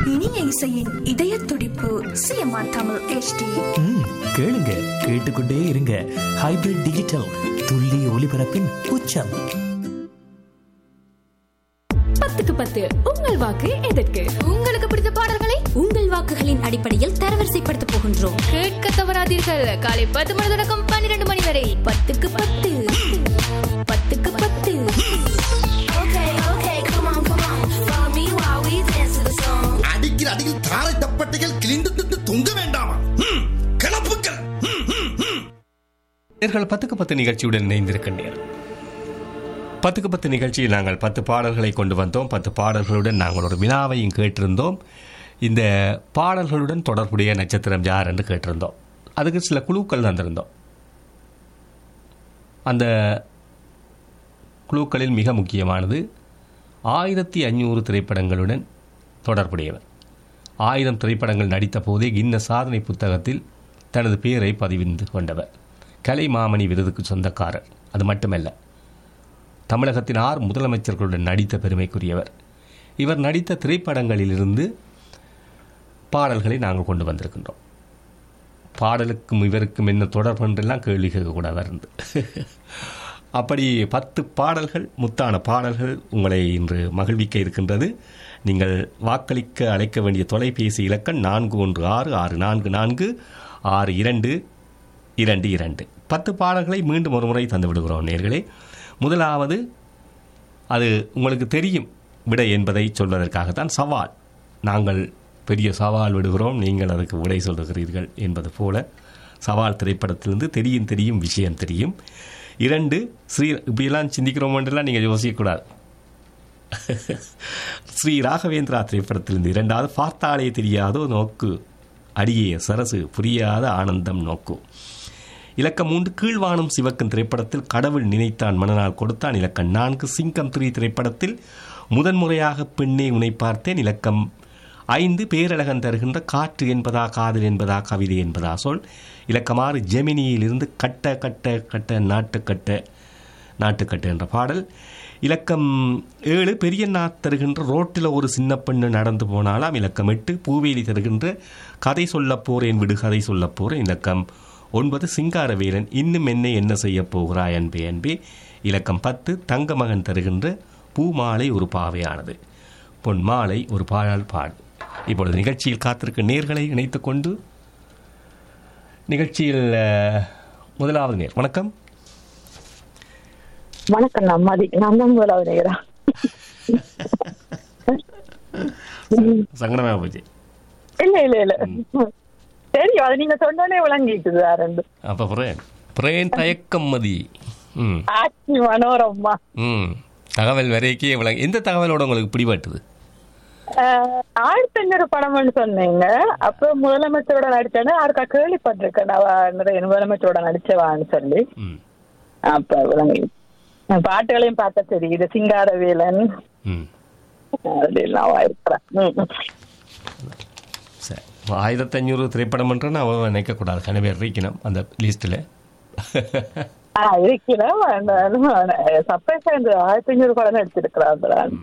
இனிய இசையின் இதய துடிப்பு சிஎம்ஆர் தமிழ் HD ம், கேளுங்க கேட்டுக்கொண்டே இருங்க ஹைபிரிட் டிஜிட்டல் துல்லிய ஒலிபரப்பின் உச்சம் பத்துக்கு பத்து உங்கள் வாக்கு எதற்கு உங்களுக்கு பிடித்த பாடல்களை உங்கள் வாக்குகளின் அடிப்படையில் தரவரிசைப்படுத்த போகின்றோம் கேட்க தவறாதீர்கள் காலை பத்து மணி தொடக்கம் பன்னிரண்டு மணி வரை பத்துக்கு பத்து பத்துக்கு பத்து அடிக்கிற அடியில் தாரை தப்பட்டைகள் கிழிந்து திட்டு தொங்க வேண்டாமா ம், கிளப்புக்கள் ம், ம், ம். நேர்கள் பத்துக்கு பத்து நிகழ்ச்சியுடன் இணைந்திருக்கின்றனர் பத்துக்கு பத்து நிகழ்ச்சியில் நாங்கள் பத்து பாடல்களை கொண்டு வந்தோம் பத்து பாடல்களுடன் நாங்கள் ஒரு வினாவையும் கேட்டிருந்தோம் இந்த பாடல்களுடன் தொடர்புடைய நட்சத்திரம் யார் என்று கேட்டிருந்தோம் அதுக்கு சில குழுக்கள் தந்திருந்தோம் அந்த குழுக்களில் மிக முக்கியமானது ஆயிரத்தி ஐநூறு திரைப்படங்களுடன் தொடர்புடையவர் ஆயிரம் திரைப்படங்கள் நடித்த போதே கின்ன சாதனை புத்தகத்தில் தனது பெயரை பதிவிந்து கொண்டவர் கலைமாமணி விருதுக்கு சொந்தக்காரர் அது மட்டுமல்ல தமிழகத்தின் ஆறு முதலமைச்சர்களுடன் நடித்த பெருமைக்குரியவர் இவர் நடித்த திரைப்படங்களிலிருந்து பாடல்களை நாங்கள் கொண்டு வந்திருக்கின்றோம் பாடலுக்கும் இவருக்கும் என்ன தொடர்பு என்றெல்லாம் கேள்வி கேட்கக்கூடாது இருந்து அப்படி பத்து பாடல்கள் முத்தான பாடல்கள் உங்களை இன்று மகிழ்விக்க இருக்கின்றது நீங்கள் வாக்களிக்க அழைக்க வேண்டிய தொலைபேசி இலக்கம் நான்கு ஒன்று ஆறு ஆறு நான்கு நான்கு ஆறு இரண்டு இரண்டு இரண்டு பத்து பாடல்களை மீண்டும் ஒரு முறை தந்து விடுகிறோம் நேர்களே முதலாவது அது உங்களுக்கு தெரியும் விடை என்பதை சொல்வதற்காகத்தான் சவால் நாங்கள் பெரிய சவால் விடுகிறோம் நீங்கள் அதுக்கு விடை சொல்லுகிறீர்கள் என்பது போல சவால் திரைப்படத்திலிருந்து தெரியும் தெரியும் விஷயம் தெரியும் இரண்டு ஸ்ரீ இப்படியெல்லாம் சிந்திக்கிறோமென்றெல்லாம் நீங்கள் யோசிக்கக்கூடாது ஸ்ரீ ராகவேந்திரா திரைப்படத்திலிருந்து இரண்டாவது பார்த்தாலே தெரியாதோ நோக்கு அடியே சரசு புரியாத ஆனந்தம் நோக்கு இலக்கம் மூன்று கீழ்வானும் சிவக்கும் திரைப்படத்தில் கடவுள் நினைத்தான் மனநாள் கொடுத்தான் இலக்கம் நான்கு சிங்கம் த்ரீ திரைப்படத்தில் முதன்முறையாக பெண்ணே உன்னை பார்த்தேன் இலக்கம் ஐந்து பேரழகன் தருகின்ற காற்று என்பதா காதல் என்பதா கவிதை என்பதா சொல் இலக்கம் ஆறு ஜெமினியிலிருந்து கட்ட கட்ட கட்ட நாட்டுக்கட்ட நாட்டுக்கட்டு என்ற பாடல் இலக்கம் ஏழு பெரியண்ணா தருகின்ற ரோட்டில் ஒரு சின்ன பெண்ணு நடந்து போனாலாம் இலக்கம் எட்டு பூவேலி தருகின்ற கதை சொல்லப் போறேன் விடு கதை சொல்லப் போறேன் இலக்கம் ஒன்பது சிங்காரவேலன் இன்னும் என்ன என்ன செய்ய போகிறாய் அன்பே அன்பே இலக்கம் பத்து தங்கமகன் தருகின்ற பூமாலை ஒரு பாவையானது பொன் மாலை ஒரு பாழால் பாடு இப்பொழுது நிகழ்ச்சியில் காத்திருக்க நேர்களை இணைத்துக் கொண்டு நிகழ்ச்சியில் அஹ், முதலாவது நேர் வணக்கம் வணக்கம் நான் மதி நான் தான் முதலாவது நேரா சங்கடமாக போச்சு இல்ல இல்ல இல்ல தெரியும் அது நீங்க சொன்னோடனே விளங்கிட்டுது ரெண்டு அப்போ பிரேன் பிரேன் தயக்கம் மதி ம் ஆட்சி மனோரமா ம் தகவல் வரைக்கே விளங்க எந்த தகவலோட உங்களுக்கு பிடிபட்டுது ஆஹ், ஆயிரத்தி ஐநூறு படம்னு சொன்னீங்க அப்ப முதலமைச்சரோட நடிச்சேன்னு யாருக்கா கேள்விப்பட்டிருக்கேன் அவ நிறைய முதலமைச்சரோட நடிச்சவான்னு சொல்லி ம் அப்ப விளங்கி பாட்டுகளையும் பார்த்தா தெரியுது சிங்காரவேலன் ம் அதெல்லாம் இருக்கிறேன் சரி ஆயிரத்தி ஐநூறு திரைப்படம்ன்ற நான் அவ நினைக்கக்கூடாது கன பேர் இருக்கணும் அந்த லிஸ்ட்டில் ஆஹ் இருக்கிறேன் சர்ப்ரைஸா இந்த ஆயிரத்தி ஐநூறு படம் நடிச்சிருக்கிறான்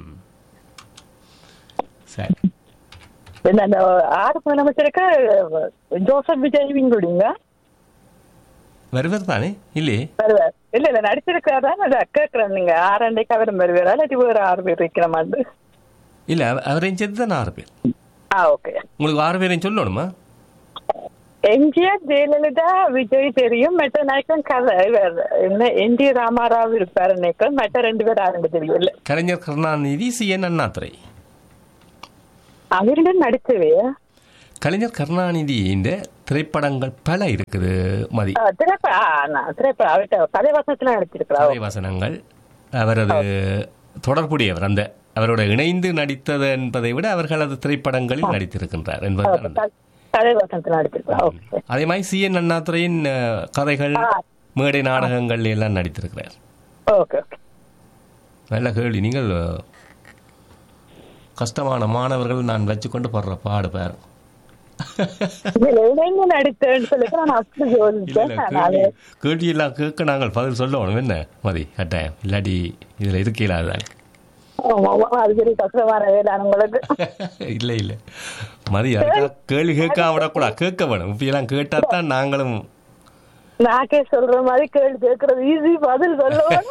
சரி என்ன அந்த ஆறு முதலமைச்சருக்கு ஜோசப் விஜய் விங்குடிங்க வருவர் தானே இல்லையே வருவார் இல்ல இல்ல நடிச்சிருக்காரா நான் கேட்கறேன் நீங்க ஆறாண்டைக்கு அவரும் வருவாரா இல்லாட்டி வேற ஆறு பேர் வைக்கிற மாதிரி இல்லை அவரையும் சேர்த்து தான் ஆறு பேர் ஆ ஓகே உங்களுக்கு ஆறு பேரையும் சொல்லணுமா எம்ஜிஆர் ஜெயலலிதா விஜய் தெரியும் மற்ற நாயக்கன் கதை இவர் என்ன என் டி ராமாராவ் இருப்பாரு நினைக்கிறேன் மற்ற ரெண்டு பேர் ஆரம்பி தெரியும் இல்ல கலைஞர் கருணாநிதி சி என் அண்ணாதுரை அவருடன் நடிச்சவே கலைஞர் கருணாநிதி இந்த திரைப்படங்கள் பல இருக்குது மதி திரைப்பட திரைப்பட அவர்கிட்ட கதை வசனத்துல நடிச்சிருக்கிறா கதை வசனங்கள் அவரது தொடர்புடையவர் அந்த அவரோட இணைந்து நடித்தது என்பதை விட அவர்கள் அது திரைப்படங்களில் நடித்திருக்கின்றார் என்பதுதான் அந்த கதை வசனத்துல நடிச்சிருக்கிறா ஓகே அதே மாதிரி சி என் அண்ணாதுரையின் அஹ், கதைகள் மேடை நாடகங்கள் எல்லாம் நடித்திருக்கிறார் ஓகே ஓகே நல்ல கேள்வி நீங்கள் அஹ், கஷ்டமான மாணவர்கள் நான் வச்சுக்கொண்டு படுற பாடு பாரு இதுல இணைந்து நடித்தேன்னு சொல்லிட்டு நான் அப்படி இல்ல, யோசிச்சேன் இல்ல, நான் கேள்வி கேள்வி எல்லாம் கேட்க நாங்கள் பதில் சொல்லணும் என்ன மதி கட்டாயம் இல்லாட்டி இதில் இருக்கல அதுதான் ஆமா, ஆமா, அது பெரிய கஷ்டமான வேலை உங்களுக்கு இல்லை இல்லை மதி அதுக்காக கேள்வி கேட்க விடக்கூடாது கேட்க வேணும் இப்படியெல்லாம் கேட்டால் தான் நாங்களும் நாக்கே சொல்ற மாதிரி கேள்வி கேட்கறது ஈஸி பதில் சொல்லுவேன்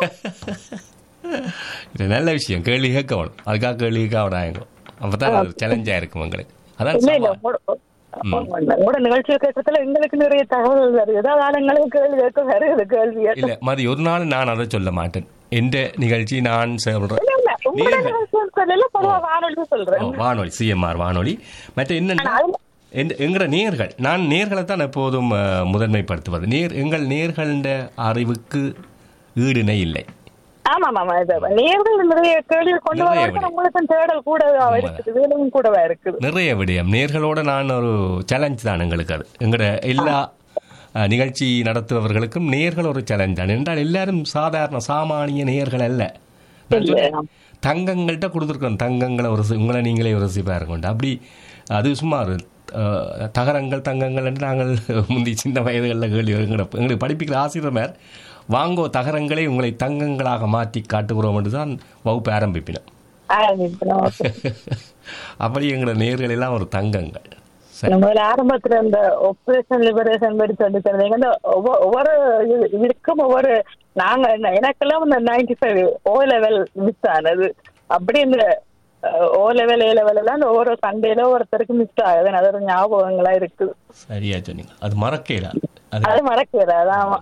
இது நல்ல விஷயம் கேள்வி கேட்க வேணும் அதுக்காக கேள்வி கேட்க விடாங்க அப்போ தான் அது சேலஞ்சாக இருக்கும் உங்களுக்கு அதான் இல்ல இல்ல சவால். உங்களோட உங்களோட நிகழ்ச்சி கேட்டதுல எங்களுக்கு நிறைய தகவல் வருது ஏதாவது எங்களுக்கு கேள்வி கேட்க வருது கேள்வி கேட்க. இல்லை மதி ஒரு நாள் நான் அதை சொல்ல மாட்டேன் எந்த நிகழ்ச்சி நான் சொல்கிறேன் இல்ல இல்ல உங்களோட நேர்கள். நிகழ்ச்சி சொல்லல பொதுவா வானொலி ஓ, சொல்றேன் வானொலி சிஎம்ஆர் வானொலி மற்ற என்னென்ன எங்கிற நேர்கள் நான் நேர்களை தான் எப்போதும் அஹ், முதன்மைப்படுத்துவது நேர் எங்கள் நேர்கள்ட அறிவுக்கு ஈடுணை இல்லை ஆமா ஆமா இது நேர்கள் நிறைய கேள்வி கொண்டு நிறைய வர விடை. உங்களுக்கு தேடல் கூடவா இருக்குது வேலையும் கூடவா இருக்குது நிறைய விடயம் நேர்களோட நான் ஒரு சேலஞ்ச் தான் எங்களுக்கு அது எங்களோட எல்லா அஹ், நிகழ்ச்சி நடத்துபவர்களுக்கும் நேர்கள் ஒரு சேலஞ்ச் தான் என்றால் எல்லாரும் சாதாரண சாமானிய நேர்கள் அல்ல நான் சொன்னேன், தங்கங்கள்கிட்ட கொடுத்துருக்கோம் தங்கங்களை ஒரு சி- உங்களை நீங்களே ஒரு ரசிப்பாக இருக்கணும் அப்படி அது சுமார் அஹ், தகரங்கள் தங்கங்கள் என்று நாங்கள் முந்தி சின்ன வயதுகளில் கேள்வி எங்களை எங்களுக்கு படிப்பிக்கிற ஆசிரியர் வாங்கோ தகரங்களை உங்களை தங்கங்களாக மாற்றி காட்டுகிறோம் என்று தான் வகுப்பு ஆரம்பிப்பினோம் ஆரம்பிக்கணும். அப்படி எங்களோட நேர்கள் எல்லாம் ஒரு தங்கங்கள் சரி முதல்ல ஆரம்பத்துல இந்த ஆபரேஷன் லிபரேஷன் படி சொல்லி தருவீங்க இந்த ஒவ்வொ- ஒவ்வொரு இது- இதுக்கும் ஒவ்வொரு நாங்க என்ன- எனக்கெல்லாம் இந்த ninety five O level miss ஆனது அப்படி இந்த ஓ லெவல் ஏ லெவல் எல்லாம் இந்த ஒவ்வொரு சண்டேல ஒருத்தருக்கு மிஸ் ஆகுது அது ஒரு ஞாபகங்களா இருக்குது சரியா சொன்னீங்க அது மறக்கல அது அது மறக்கிறது அதான்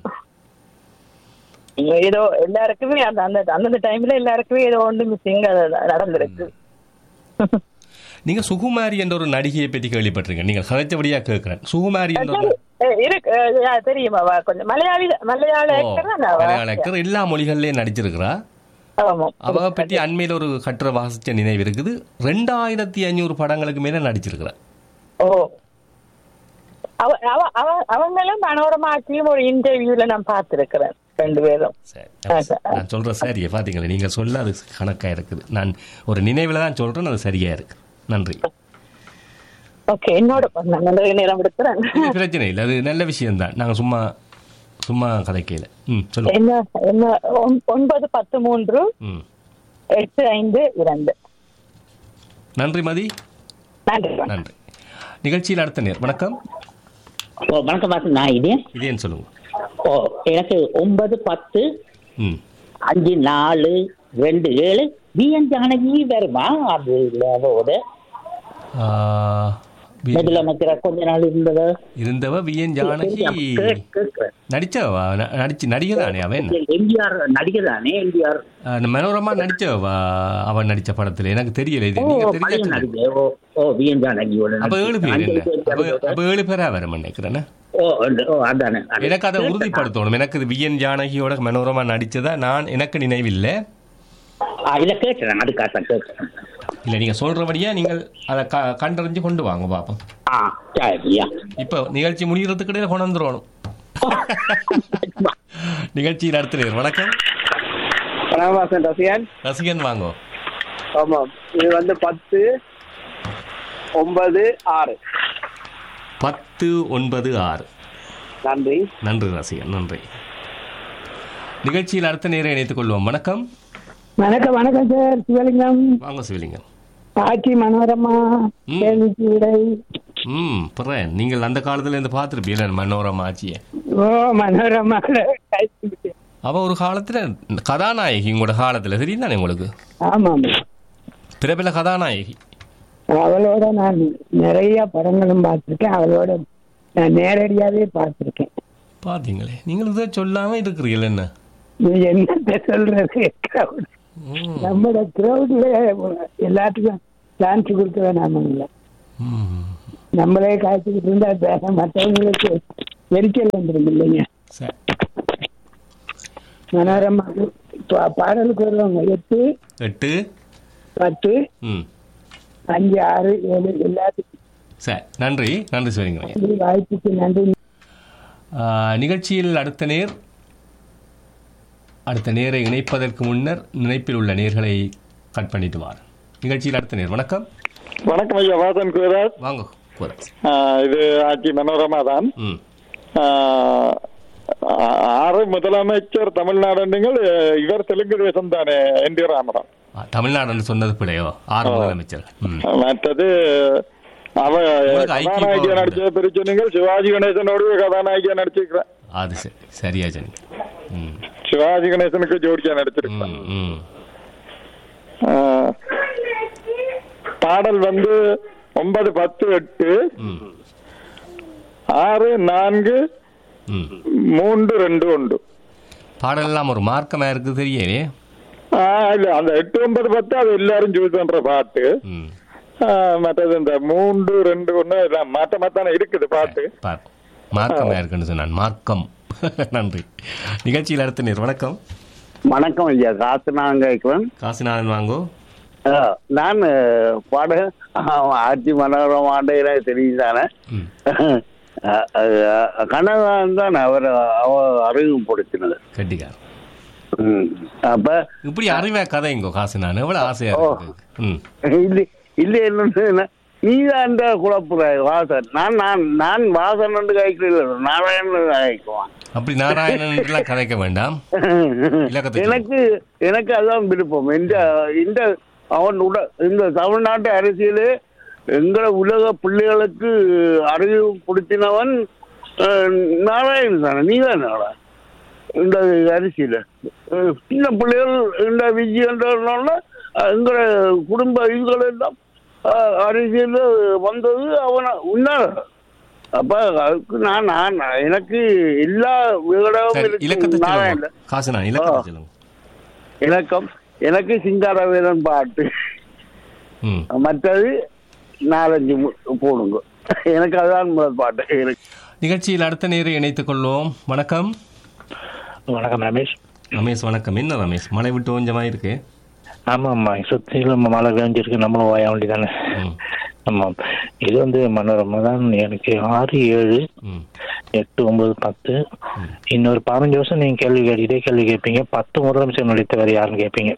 ஏதோ எல்லாருக்குமே அந்த அந்த அந்தந்த டைம்ல எல்லாருக்குமே ஏதோ ஒன்று மிஸ்ஸிங் நடந்திருக்கு நீங்க சுகுமாரி என்ற ஒரு நடிகையை பற்றி கேள்விப்பட்டிருக்கீங்க நீங்கள் கதைச்சபடியா கேட்கிறேன் சுகுமாரி என்ற ஒரு அஹ் இருக்கு அஹ் யா, தெரியுமா அவ கொஞ்சம் மலையாளி மலையாள ஓ, actor தானே அவ? மலையாள actor எல்லா மொழிகள்லயும் நடிச்சிருக்கிறா ஆமா அவ பற்றி அண்மையில் ஒரு கட்டுரை வாசிச்ச நினைவு இருக்குது ரெண்டாயிரத்தி ஐநூறு படங்களுக்கு மேல நடிச்சிருக்கிறா ஓ அவ அவ அவ அவங்களும் மனோரமா ஆட்சியும் ஒரு இன்டர்வியூல நான் பார்த்திருக்கிறேன் ரெண்டு பேரும் சரி நான் சொல்றேன் சரியா பாத்தீங்களா நீங்க சொல்ல அது கணக்கா இருக்குது நான் ஒரு நினைவுல தான் சொல்றேன் அது சரியா இருக்கு நன்றி ஓகே என்னோட நான் நிறைய நேரம் எடுக்கிறேன் இது பிரச்சனை இல்லை அது நல்ல விஷயம்தான் நாங்க சும்மா சும்மா கதைக்கையில ம் சொல்லுங்க என்ன என்ன ஒன்- ஒன்பது பத்து மூன்று ம் எட்டு ஐந்து இரண்டு நன்றி மதி நன்றி நன்றி நிகழ்ச்சியில் அடுத்த நேர் வணக்கம் ஓ வணக்கம் வாசன் நான் இதே இதேன்னு சொல்லுங்க ஓ எனக்கு ஒன்பது பத்து ம் அஞ்சு நாலு ரெண்டு ஏழு பிஎன் ஜானகி வருமா அது அதோட ஆ, வி- முதலமைச்சர் கொஞ்ச நாள் இருந்தது இருந்தவ வி என் ஜானகி நடிச்சவா ந- நடிச்சு நடிகை தானே அவன் எம்ஜிஆர் நடிகர் தானே எம்ஜிஆர் அந்த மனோரமா நடிச்சவா அவன் நடிச்ச படத்துல எனக்கு தெரியல இது நீங்க பழைய தெரிஞ்ச நடிகை ஓ ஓ பிஎன் ஜானகியோட அப்ப ஏழு பேர் அஞ்சல் என்ன பேர் அப்ப இருந்தது. அப்ப ஏழு பேரா வர நினைக்கிறேன் ஓ அந்த- ஓ அதானே அதானே. எனக்கு அதை உறுதிப்படுத்தணும் எனக்கு இது வி என் ஜானகியோட மனோரமா நடிச்சதா நான் எனக்கு நினைவில்லை ஆ, இதை கேட்டேன் அதுக்காக தான் கேட்டேன் இல்ல நீங்க சொல்றபடியா நீங்கள் அதை க- கண்டறிஞ்சு கொண்டு வாங்க பாப்போம் ஆ சரியா இப்போ நிகழ்ச்சி முடிகிறதுக்கு இடையில கொண்டு வந்துருவணும் நிகழ்ச்சி நடத்துறீர் வணக்கம் கனகவாசன் ரசிகன் ரசிகன் வாங்கோ ஆமாம் இது வந்து பத்து ஒன்பது ஆறு பத்து ஒன்பது ஆறு நன்றி நன்றி ரசிகன் நன்றி நிகழ்ச்சியில் அடுத்த நேரம் இணைத்துக் கொள்வோம் வணக்கம் வணக்கம் வணக்கம் சார் சிவலிங்கம் வாங்க சிவலிங்கம் ஆட்சி மனோரமா ம். கேள்விக்கு விடை ம் பிறன் நீங்கள் அந்த காலத்துல இருந்து பார்த்துருப்பீங்க மனோரமா ஆச்சியை ஓ மனோரமா அவ ஒரு காலத்துல கதாநாயகி உங்களோட காலத்துல தெரியுதானே உங்களுக்கு ஆமாம் பிரபல கதாநாயகி அவளோட நான் நிறைய படங்களும் பார்த்திருக்கேன் அவளோட நான் நேரடியாவே பார்த்திருக்கேன் பாத்தீங்களே நீங்கள் இதை சொல்லாம இருக்கிறீர்கள் என்ன நீ என்னத்த சொல்றது crowd. ம், நம்மளோட கிரௌட்ல எல்லாத்துக்கும் சான்ஸ் கொடுக்க வேணாம் இல்லை ம். நம்மளே காய்ச்சிக்கிட்டு இருந்தா வேற மற்றவங்களுக்கு எரிச்சல் வந்துடும் இல்லைங்க சரி மனோரமா பா- பாடலுக்கு வருவாங்க எட்டு எட்டு பத்து ம் அஞ்சு ஆறு ஏழு எல்லாத்துக்கும் சரி நன்றி நன்றி சிவலிங்கம் நன்றி, வாய்ப்புக்கு நன்றி ஆ, நிகழ்ச்சியில் அடுத்த நேர் அடுத்த நேரை இணைப்பதற்கு முன்னர் நினைப்பில் உள்ள நேர்களை கட் பண்ணிட்டு வார் நிகழ்ச்சியில் அடுத்த நேர் வணக்கம் வணக்கம் ஐயா வாசன் குராஜ் வாங்க கூறாஸ். இது ஆட்சி மனோரமா தான் ம் ஆஹ், ஆறு முதலமைச்சர் தமிழ்நாடு நீங்கள் இவர் தெலுங்கு தேசம் தானே என் டி ராமராவ் தமிழ்நாடுன்னு சொன்னது பிழையோ ஆறு முதலமைச்சர்கள் ம் மற்றது அவ உங்களுக்கு ஐக்கிய கதாநாயகியா பவர் நடிச்ச பிரிச்சு நீங்கள் சிவாஜி கணேசனோட கதாநாயகியா நடிச்சிருக்கிறேன் அது சரி சரியா சொன்னீங்க ம் சிவாஜி கணேசனுக்கு ஜோடியா நடிச்சிருக்கிறேன் ம் ம் ஆ, பாடல் வந்து ஒன்பது பத்து எட்டு ம் ஆறு நான்கு ம் மூன்று ரெண்டு ஒன்று பாடலாம் ஒரு மார்க்கமாக இருக்குது தெரியலே ஆ, இல்ல அந்த எட்டு ஒன்பது பத்து அது எல்லாரும் சூஸ் பண்ற பாட்டு ம் ஆ, மற்றது இந்த மூன்று ரெண்டு ஒண்ணு எல்லாம் மாத்த மாத்தான இருக்குது பாட்டு பார் மார்க்கமாக இருக்குன்னு சொன்னான் மார்க்கம் நன்றி நிகழ்ச்சியில் அடுத்த நேர் வணக்கம் வணக்கம் ஐயா காசு நான் கேட்கிறேன் காசிநாதன் வாங்கோ நான் பாட ஆட்சி மனோரம் ஆண்டையில தெரியும் தானே ம் கனகான் தான் அவர் அவ அறிமுகப்படுத்தினது கட்டிக்கார் ம். அப்ப இப்படி அறிவா கதைங்கோ காசிநாதன் எவ்வளவு ஆசையா இருக்கு ம் இல்ல இல்ல என்ன நீ தான் அந்த குழப்புற வாசன் நான் நான் நான் வாசன் என்று கேட்கிறேன் நாராயணன் கேட்குவான் அப்படி நாராயணன் எல்லாம் கதைக்க வேண்டாம் இலக்கத்தை எனக்கு எனக்கு அதான் விருப்பம் இந்த இந்த அவன் உட இந்த தமிழ்நாட்டு அரசியலே எங்களை உலக பிள்ளைகளுக்கு அறிவு கொடுத்தினவன் அஹ், நாராயணன் தானே நீ தானே இந்த அரசியல அஹ், சின்ன பிள்ளைகள் இந்த விஜயன்றதுனால எங்களை குடும்ப இதுகள் எல்லாம் அஹ், அரசியல்ல வந்தது அவன உன்னால அப்ப அதுக்கு நான் நான் எனக்கு எல்லா விகடமும் சரி, இருக்கு இலக்கத்தை நாராயணன் சொல்லுங்க காசிநாதன் இலக்கத்தை ஆ. சொல்லுங்க இலக்கம் எனக்கு சிங்காரவேலன் பாட்டு ம் மற்றது நாலஞ்சு மு- போடுங்க எனக்கு அதுதான் முதல் பாட்டு எனக்கு நிகழ்ச்சியில் அடுத்த நேரை இணைத்துக் கொள்வோம் வணக்கம் வணக்கம் ரமேஷ் ரமேஷ் வணக்கம் என்ன ரமேஷ் மழை விட்டு கொஞ்சமா இருக்கு ஆமா ஆமா சுத்திலும் மழை பெஞ்சிருக்கு நம்மளும் ஓய வேண்டியதானே ம் ஆமாம் இது வந்து மனோரமா தான் எனக்கு ஆறு ஏழு ம் எட்டு ஒன்பது பத்து இன்னொரு பதினஞ்சு வருஷம் நீங்க கேள்வி கேட்டுக்கிட்டே கேள்வி கேட்பீங்க பத்து முதலமைச்சர் நடித்தவர் யாருன்னு கேட்பீங்க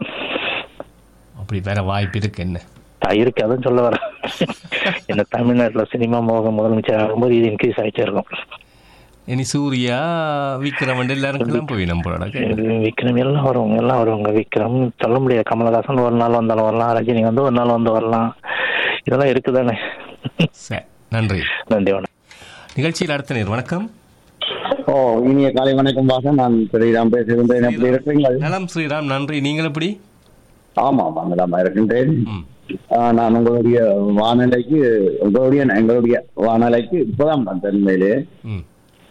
அப்படி வேற வாய்ப்பு இருக்கு என்ன ஆ, இருக்கு அதான் சொல்ல வரேன் இந்த தமிழ்நாட்டுல சினிமா மோக முதலமைச்சர் ஆகும்போது இது இன்க்ரீஸ் ஆயிட்டே இருக்கும் இனி சூர்யா விக்ரமன் எல்லாரும் கிளம்ப போய் நம்மளோட விக்ரம் எல்லாம் வருவாங்க எல்லாம் வருவாங்க விக்ரம் சொல்ல முடியாது கமலஹாசன் ஒரு நாள் வந்தாலும் வரலாம் ரஜினி வந்து ஒரு நாள் வந்து வரலாம் இதெல்லாம் இருக்குதானே சரி நன்றி நன்றி வணக்கம் நிகழ்ச்சியில் அடுத்த நேர் வணக்கம் ஓ இனிய காலை வணக்கம் வாசன் நான் ஸ்ரீராம் பேசுகின்றேன் எப்படி இருக்கிறீர்கள் நலம் ஸ்ரீராம் நன்றி நீங்கள் எப்படி ஆமா ஆமா நலமா இருக்கின்றேன் ம் ஆ, நான் உங்களுடைய வானிலைக்கு உங்களுடைய எங்களுடைய வானிலைக்கு இப்பதான் வந்தேன் உண்மையிலே ம்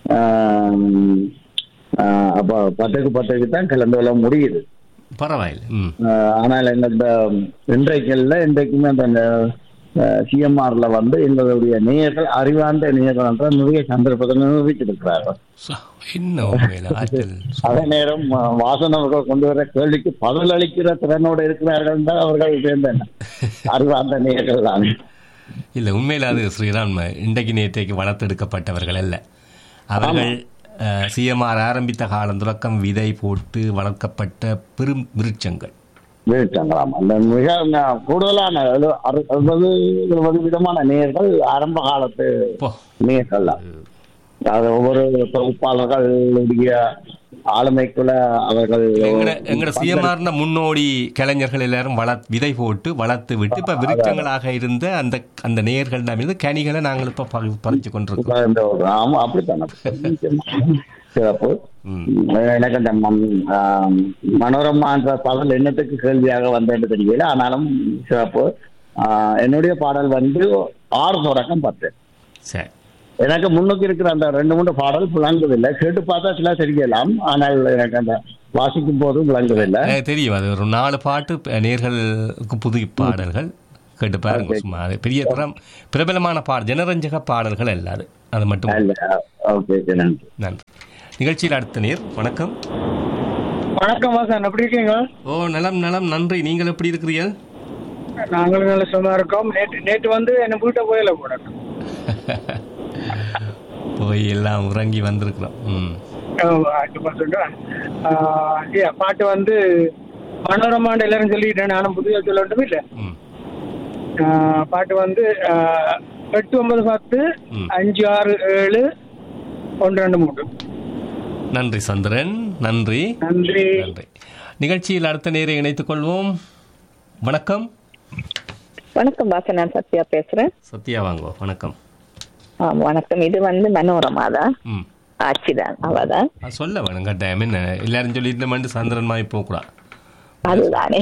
ஆம், ஆ, அப்ப பத்துக்கு பத்துக்கு தான் கிளம்பி எல்லாம் முடியுது பரவாயில்லை ம் ஆ, ஆனால் எங்க இந்த இன்றைக்கல்ல இன்றைக்குமே அந்த சிஎம்ஆர்ல வந்து எங்களுடைய நேயர்கள் அறிவார்ந்த நேயர்கள் என்ற நிறைய சந்தர்ப்பத்தை நிரூபித்திருக்கிறார்கள் ச- என்ன உண்மையில ஆற்றல் அதே நேரம் ஆ, வாசன் அவர்கள் கொண்டு வர கேள்விக்கு பதில் அளிக்கிற திறனோடு இருக்கிறார்கள் தான் அவர்கள் சேர்ந்த அறிவார்ந்த நேயர்கள் தான் இல்லை உண்மையில் அது ஸ்ரீராம் இன்றைக்கு நேற்றைக்கு வளர்த்தெடுக்கப்பட்டவர்கள் அல்ல அவர்கள் சிஎம்ஆர் ஆரம்பித்த காலம் தொடக்கம் விதை போட்டு வளர்க்கப்பட்ட பெரும் விருட்சங்கள் வீழ்ச்சாங்களாம் அந்த மிக ந- கூடுதலான எழு- அறு- அறுபது எழுபது விதமான நேயர்கள் ஆரம்ப காலத்து போ நேயர்கள் தான் அது ஒவ்வொரு தொகுப்பாளர்களுடைய ஆளுமைக்குள்ள அவர்கள் எங்கட எங்கட சிஎம்ஆர்ன முன்னோடி கலைஞர்கள் எல்லாரும் வள விதை போட்டு வளர்த்து விட்டு இப்ப விருட்சங்களாக இருந்த அந்த அந்த நேயர்களிடம் இருந்து கனிகளை நாங்கள் இப்ப பறி- பறிச்சு கொண்டிருக்கோம் இந்த ஒரு- ஆமா அப்படித்தானே சிறப்பு ம். எனக்கு அந்த மம்- ஆம், மனோரமா என்ற பாடல் என்னத்துக்கு கேள்வியாக வந்தேன்னு தெரியல ஆனாலும் சிறப்பு ஆ, என்னுடைய பாடல் வந்து ஆறு தொடக்கம் பத்து சரி எனக்கு முன்னுக்கு இருக்கிற அந்த ரெண்டு மூணு பாடல் விளங்குதில்லை கேட்டு பார்த்தா சில தெரியலாம் ஆனால் எனக்கு அந்த வாசிக்கும் போதும் விளங்குதில்லை எனக்கு தெரியும் அது ஒரு நாலு பாட்டு ப- நேர்களுக்கு புது பாடல்கள் கேட்டு பாருங்க சும்மா அது பெரிய திறம் பிரபலமான பாடல் ஜனரஞ்சக பாடல்கள் அல்ல அது அது மட்டும் ஓகே ஓகே நன்றி நன்றி நிகழ்ச்சியில் அடுத்த நேர் வணக்கம் வணக்கம் வாசன் எப்படி இருக்கீங்க ஓ நலம் நலம் நன்றி நீங்கள் எப்படி இருக்கிறீர்கள் நாங்களும் நல்ல சும்மா இருக்கோம் நேற்று நேற்று வந்து என்ன வீட்டை போயில கூட போய் எல்லாம் உறங்கி வந்திருக்கிறோம் ம் பாட்டு வந்து மனோரமாண்டு எல்லாரும் சொல்லிட்டேன் நானும் புதுசாக சொல்லட்டும் இல்லை ம் பாட்டு வந்து ஆஹ், எட்டு ஒன்பது பத்து ம். அஞ்சு ஆறு ஏழு ஒன்று ரெண்டு மூணு நன்றி சந்திரன் நன்றி நன்றி நன்றி நிகழ்ச்சியில் அடுத்த நேரை இணைத்துக் கொள்வோம் வணக்கம் வணக்கம் பாச நான் சத்யா பேசுறேன் சத்யா வாங்கோ வணக்கம் ஆ, வணக்கம் இது வந்து மனோரமா தான் ம் ஆட்சிதான் அவதான் அது சொல்ல வேணும் கட்டாயம் என்ன எல்லாரும் சொல்லிட்டு மட்டும் சந்திரன் மாதிரி போகக்கூடாது அதுதானே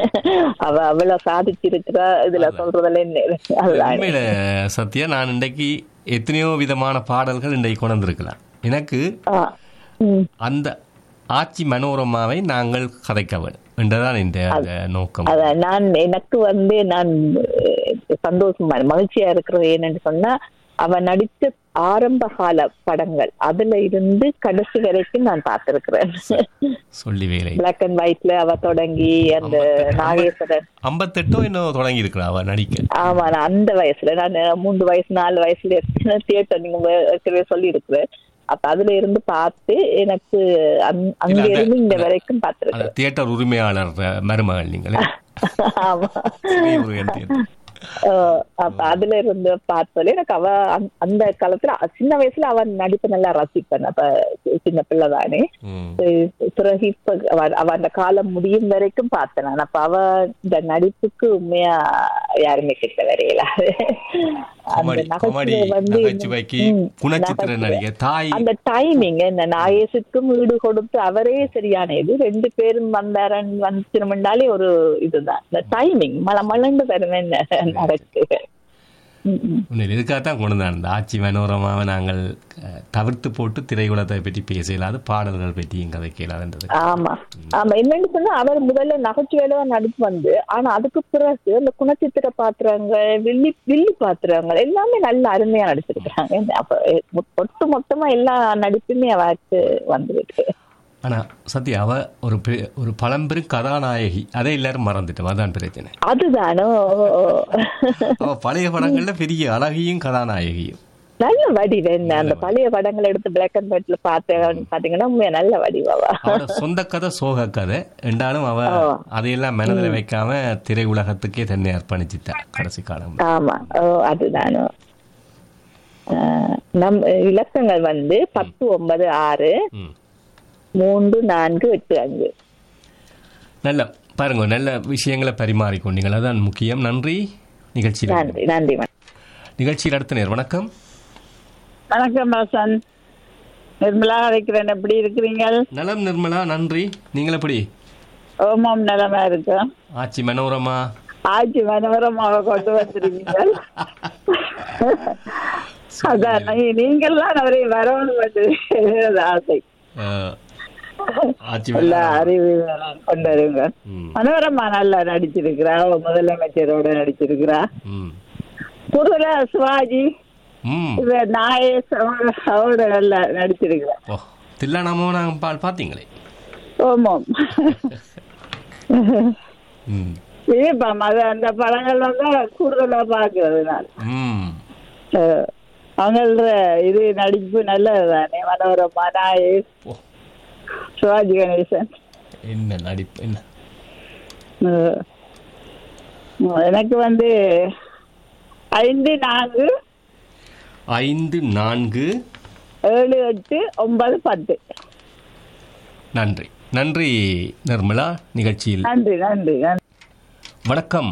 அவ அவ்வளவு சாதிச்சிருக்கிறா இதுல சொல்றதுல என்ன இருக்கு? அதுதானே உண்மையில சத்யா நான் இன்றைக்கு எத்தனையோ விதமான பாடல்கள் இன்றைக்கு கொண்டு வந்திருக்கலாம் எனக்கு ஆ, ம். அந்த ஆட்சி மனோரமாவை நாங்கள் கதைக்க வேண்டும் என்றுதான் இந்த அந்த நோக்கம் அதான் நான் எனக்கு வந்து நான் அஹ், சந்தோஷமா மகிழ்ச்சியா இருக்கிறது என்னன்னு சொன்னா அவ நடித்த ஆரம்ப கால படங்கள் அதுல இருந்து கடைசி வரைக்கும் நான் பார்த்திருக்கிறேன் சொல்லி வேலை பிளாக் அண்ட் ஒயிட்ல அவ தொடங்கி அந்த நாகேஸ்வரன் ஐம்பத்தெட்டோ இன்னும் தொடங்கி இருக்கிறா அவ நடிக்க ஆமா நான் அந்த வயசுல நான் மூன்று வயசு நாலு வயசுல தியேட்டர் நீங்க ஏற்கனவே சொல்லி இருக்கிறேன் அப்ப அதுல இருந்து பார்த்து எனக்கு அங்- அங்க இல்ல, அந்த- இருந்து இங்க அந்த- வரைக்கும் அந்த பார்த்திருக்கிறேன் தியேட்டர் உரிமையாளர் அஹ், மருமகள் நீங்களே ஆமா ஸ்ரீமுருகன் தியேட்டர் அஹ் அப்ப அதுல இருந்து பார்த்ததுல எனக்கு அவ அந்த- அந்த காலத்துல அ- சின்ன வயசுல அவன் நடிப்பு நல்லா ரசிப்பேன் அப்ப சின்ன பிள்ளை தானே அஹ் பிறகு இப்ப அவ- அவ அந்த காலம் முடியும் வரைக்கும் பார்த்தேன் நான் அப்ப அவ இந்த நடிப்புக்கு உண்மையா யாருமே கிட்ட வரையல அந்த காமெடி காமெடி நகைச்சுவை வந்து நகைச்சுவைக்கு ம், குணச்சித்திர நகைச்சுவை. நடிகை தாய் அந்த டைமிங் இந்த நாயேசுக்கும் வீடு கொடுத்து அவரே சரியான இது ரெண்டு பேரும் வந்தாரன் வந்துச்சிருந்தாலே ஒரு இதுதான் இந்த டைமிங் மல மலண்டு வருவேன் நகைச்சுவை உண்மையில் இதுக்காகத்தான் கொண்டு வந்தேன் அந்த ஆட்சி மனோரமாவை நாங்கள் அஹ், தவிர்த்து போட்டு திரையுலகத்தை பற்றி பேச இயலாது பாடல்கள் பற்றியும் கதை கேளாதுன்றது ஆமா ஆமா என்னன்னு சொன்னா அவர் முதல்ல நகைச்சுவையில தான் நடிப்பு வந்து ஆனா அதுக்கு பிறகு அந்த குணச்சித்திர பாத்திரங்கள் வில்லி வில்லி பாத்திரங்கள் எல்லாமே நல்ல அருமையா நடிச்சிருக்காங்க அப்ப மொ- ஒட்டு மொத்தமா எல்லா நடிப்புமே அவருக்கு வந்துருக்கு ஆனா சத்யா அவ ஒரு பெ- ஒரு பழம்பெரும் கதாநாயகி அதை எல்லாரும் மறந்துட்டோம் அதான் பிரச்சனை அதுதானோ அவ பழைய படங்கள்ல பெரிய அழகியும் கதாநாயகியும் நல்ல வடிவம் அந்த பழைய படங்களை எடுத்து பிளாக் அண்ட் ஒயிட்ல பார்த்தேன் பாத்தீங்கன்னா உண்மையா நல்ல வடிவாவா அவட சொந்த கதை சோக கதை என்றாலும் அவ ஓ. அதையெல்லாம் மனதில் வைக்காம திரையுலகத்துக்கே தன்னை அர்ப்பணிச்சுட்டா கடைசி காலம் ஆமா ஓ அதுதானோ ஆஹ் நம் இலக்கங்கள் வந்து பத்து ஒன்பது ஆறு ம். மூன்று நான்கு எட்டு அஞ்சு நல்ல பாருங்க நல்ல விஷயங்களை பரிமாறிக்கொண்டீங்கள் அதான் முக்கியம் நன்றி நிகழ்ச்சியில் நன்றி நன்றி வணக்கம். நிகழ்ச்சியில் அடுத்த நேர் வணக்கம் வணக்கம் பாசன் நிர்மலா அழைக்கிறேன் எப்படி இருக்கிறீங்க நலம் நிர்மலா நன்றி நீங்கள் எப்படி ஓமம் நிலமா இருக்கு ஆட்சி மனோரமா ஆட்சி மனோரமாக கொண்டு வந்திருக்கீங்க அதான் நீ- நீங்கள்லாம் அவரை வரவணும் என்று ஆசை அஹ், ஆட்சி எல்லா மனோரமா. அறிவு கொண்டு வருங்க மனோரமா நல்லா நடிச்சிருக்கிறா அவ முதலமைச்சரோட நடிச்சிருக்கிறா ம் புதுல சிவாஜி ம் இவ நாயேஸ் அவங்க- அவரோட நல்லா நடிச்சிருக்கிறா ஓ தில்லானாமோ நாங்கள் பால் பார்த்தீங்களே ஓமம் ம் விருப்பம் அது அந்த படங்கள் வந்து கூடுதலா பாக்குறது நான் ம் அஹ், அவங்களோட இது நடிப்பு நல்லது தானே மனோரமா நாயேஸ் சிவாஜி கணேசன் என்ன நடிப்பு என்ன அஹ், எனக்கு வந்து ஐந்து நான்கு ஐந்து நான்கு ஏழு எட்டு ஒன்பது பத்து நன்றி நன்றி நிர்மலா நிகழ்ச்சியில் நன்றி நன்றி நன்றி வணக்கம்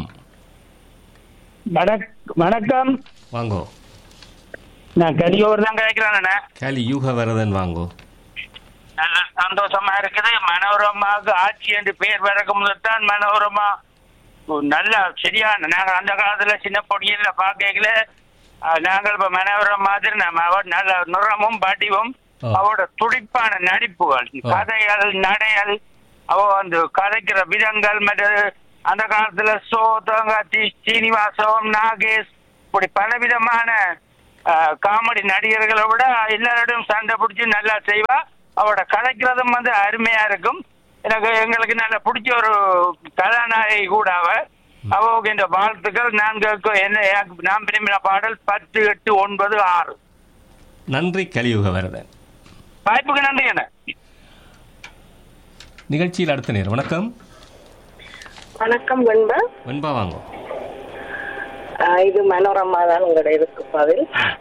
வணக்கம் வாங்கோ நான் கலியோர் தான் கேட்கிறேன் கேலி யூக வரதன் வாங்கோ நல்ல சந்தோஷமா இருக்குது மனோரமாவுக்கு ஆட்சி என்று பேர் பிறக்கும் முதல் தான் மனோரமா ஒரு நல்ல சரியான நாங்கள் அந்த காலத்துல சின்ன பொடியில பார்க்கல நாங்கள் இப்ப மனோரமா மாதிரி நம்ம அவர் நல்ல நிறமும் வடிவும் அவரோட துடிப்பான நடிப்புகள் கதைகள் நடைகள் அவ வந்து கதைக்கிற விதங்கள் மற்ற அந்த காலத்துல சோ தங்காச்சி சீனிவாசம் நாகேஷ் இப்படி பலவிதமான அஹ், காமெடி நடிகர்களை விட எல்லாரோடையும் சண்டை பிடிச்சி நல்லா செய்வா அவரோட கதைக்கிறதும் வந்து அருமையா இருக்கும் எனக்கு எங்களுக்கு நல்ல பிடிச்ச ஒரு கதாநாயகி கூட அவ அவருக்கு இந்த வாழ்த்துக்கள் நான் கேட்க என்ன எனக்கு நான் விரும்பின பாடல் பத்து எட்டு ஒன்பது ஆறு நன்றி கலியுக வரதன் வாய்ப்புக்கு நன்றி என்ன நிகழ்ச்சியில் அடுத்த நேர் வணக்கம் வணக்கம் வெண்பா வெண்பா வாங்கோ ஆஹ் இது மனோரமா தான் உங்களோட இதுக்கு பதில்